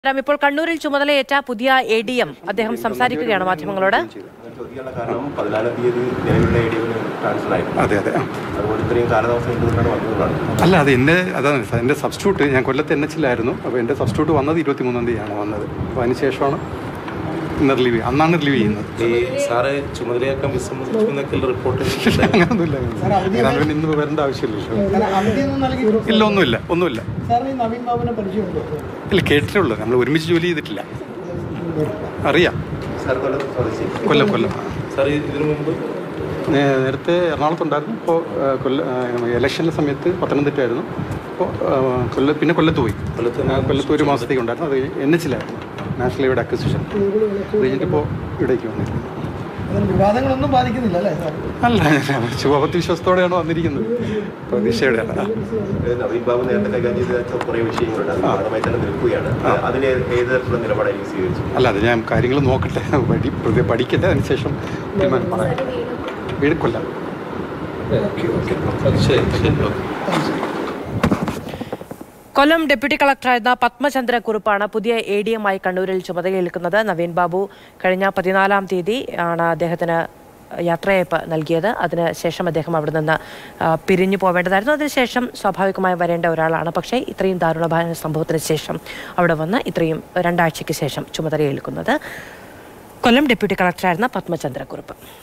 രാം, ഇപ്പോൾ കണ്ണൂരിൽ ചുമതലയേറ്റ പുതിയ എ ഡി എം അദ്ദേഹം സംസാരിക്കുകയാണ് മാധ്യമങ്ങളോട് അങ്ങനെ ചോദിക്കാനുള്ള കാരണം പതിനാലാം തീയതി നിലവിലുള്ള എ ഡി എമ്മിന് ട്രാൻസ്ഫർ ആയി അതെ അതെ ആ. അതുകൊണ്ട് ഇത്രയും കാലതാമസം എന്തുകൊണ്ടാണ് വന്നതാണ് അല്ല അത് എൻ്റെ അതാണ് സാർ എൻ്റെ സബ്സ്റ്റിറ്റ്യൂട്ട് ഞാൻ കൊല്ലത്ത് എൻ എച്ചിലായിരുന്നു അപ്പോൾ എൻ്റെ സബ്സ്റ്റിറ്റ്യൂട്ട് വന്നത് ഇരുപത്തി മൂന്നാം തീയതിയാണ് വന്നത് അപ്പോൾ അതിന് ശേഷമാണ് ഇന്ന് റിലീവ് അന്നാണ് റിലീവ് ചെയ്യുന്നത് ഈ സാറ് ചുമതലയാക്കാൻ വിസമ്മതിച്ചു എന്നൊക്കെ റിപ്പോർട്ട് അങ്ങനൊന്നുമില്ല അങ്ങനെ പിന്നെ ഇന്ന് വരേണ്ട ആവശ്യമില്ലല്ലോ കാരണം അവധിയൊന്നും നൽകിയിട്ടില്ല. ഇല്ല ഒന്നുമില്ല ഒന്നുമില്ല സാറിന് ഈ നവീൻ ബാബുവിനെ പരിചയമുണ്ടോ ഇല്ല കേട്ടിട്ടുള്ളൂ നമ്മൾ ഒരുമിച്ച് ജോലി ചെയ്തിട്ടില്ല അറിയാം സാർ കൊല്ലം സ്വദേശി കൊല്ലം കൊല്ലം സാർ ഇതിനു മുമ്പ് നേ- നേരത്തെ എറണാകുളത്തുണ്ടായിരുന്നു ഇപ്പോൾ കൊല്ല ഇലക്ഷൻ്റെ സമയത്ത് പത്തനംതിട്ടയായിരുന്നു ഇപ്പോൾ കൊല്ല പിന്നെ കൊല്ലത്ത് പോയി കൊല്ലത്ത് ആ, കൊല്ലത്ത് ഒരു മാസത്തേക്ക് ഉണ്ടായിരുന്നു അത് എൻ എച്ചിലായിരുന്നു നാഷണൽ ഹൈവേയുടെ അക്വിസിഷൻ അത് കഴിഞ്ഞിട്ട് ഇപ്പോൾ ഇവിടേക്ക് വന്നിരിക്കുന്നത് അതിന് വിവാദങ്ങളൊന്നും ബാധിക്കുന്നില്ല അല്ലേ സാർ അല്ല ശുഭപത്തി വിശ്വാസത്തോടെയാണ് വന്നിരിക്കുന്നത് പ്രതീക്ഷയോടെയാണ് ആ. നവീൻ ബാബു നേരത്തെ കൈകാര്യം ചെയ്ത കുറേ വിഷയങ്ങളുണ്ട് അത് ഭാഗമായി തന്നെ നിൽക്കുകയാണ് അതിന് ഏത് തരത്തിലുള്ള നിലപാടായിരിക്കും സ്വീകരിച്ചു അല്ല അത് ഞാൻ കാര്യങ്ങൾ നോക്കട്ടെ പഠി പ്രതി- പഠിക്കട്ടെ അതിനുശേഷം തീരുമാനം പറയാം വീട് കൊല്ലം ശരി ശരി ഓക്കെ കൊല്ലം ഡെപ്യൂട്ടി കളക്ടറായിരുന്ന പത്മചന്ദ്ര കുറുപ്പാണ് പുതിയ എ ഡി എം ആയി കണ്ണൂരിൽ ചുമതലയേൽക്കുന്നത് നവീൻ ബാബു കഴിഞ്ഞ പതിനാലാം തീയതി ആണ് അദ്ദേഹത്തിന് യാത്രയയപ്പ് നൽകിയത് അതിനുശേഷം അദ്ദേഹം അവിടെ നിന്ന് ആ, പിരിഞ്ഞു പോവേണ്ടതായിരുന്നു അതിനുശേഷം സ്വാഭാവികമായി വരേണ്ട ഒരാളാണ് പക്ഷേ ഇത്രയും ദാരുണമായ സംഭവത്തിന് ശേഷം അവിടെ വന്ന് ഇത്രയും രണ്ടാഴ്ചയ്ക്ക് ശേഷം ചുമതലയേൽക്കുന്നത് കൊല്ലം ഡെപ്യൂട്ടി കളക്ടറായിരുന്ന പത്മചന്ദ്ര കുറുപ്പ്